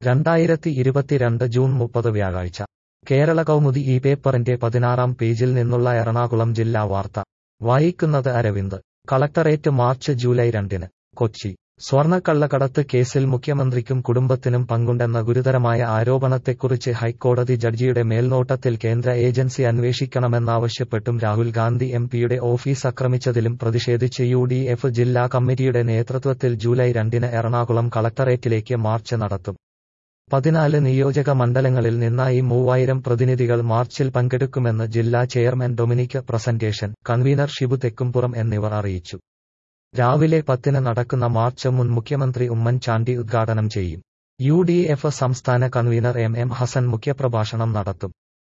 രണ്ടായിരത്തി ഇരുപത്തിരണ്ട് ജൂൺ മുപ്പത് വ്യാഴാഴ്ച കേരള കൗമുദി ഈ പേപ്പറിന്റെ പതിനാറാം പേജിൽ നിന്നുള്ള എറണാകുളം ജില്ലാ വാർത്ത വായിക്കുന്നത് അരവിന്ദ് കളക്ടറേറ്റ് മാർച്ച് ജൂലൈ രണ്ടിന് കൊച്ചി സ്വർണ്ണക്കള്ളക്കടത്ത് കേസിൽ മുഖ്യമന്ത്രിക്കും കുടുംബത്തിനും പങ്കുണ്ടെന്ന ഗുരുതരമായ ആരോപണത്തെക്കുറിച്ച് ഹൈക്കോടതി ജഡ്ജിയുടെ മേൽനോട്ടത്തിൽ കേന്ദ്ര ഏജൻസി അന്വേഷിക്കണമെന്നാവശ്യപ്പെട്ടും രാഹുൽ ഗാന്ധി എം പിയുടെ ഓഫീസ് ആക്രമിച്ചതിലും പ്രതിഷേധിച്ച് യു ഡി എഫ് ജില്ലാ കമ്മിറ്റിയുടെ നേതൃത്വത്തിൽ ജൂലൈ രണ്ടിന് എറണാകുളം കളക്ടറേറ്റിലേക്ക് മാർച്ച് നടത്തും പതിനാല് നിയോജക മണ്ഡലങ്ങളിൽ നിന്നായി മൂവായിരം പ്രതിനിധികൾ മാർച്ചിൽ പങ്കെടുക്കുമെന്ന് ജില്ലാ chairman Dominic Presentation convener Shibu Thekkumpuram എന്നിവർ അറിയിച്ചു രാവിലെ പത്തിന് നടക്കുന്ന മാർച്ച് മുൻ മുഖ്യമന്ത്രി ഉമ്മൻചാണ്ടി ഉദ്ഘാടനം ചെയ്യും യു ഡി എഫ് സംസ്ഥാന കൺവീനർ എം എം ഹസൻ മുഖ്യപ്രഭാഷണം നടത്തും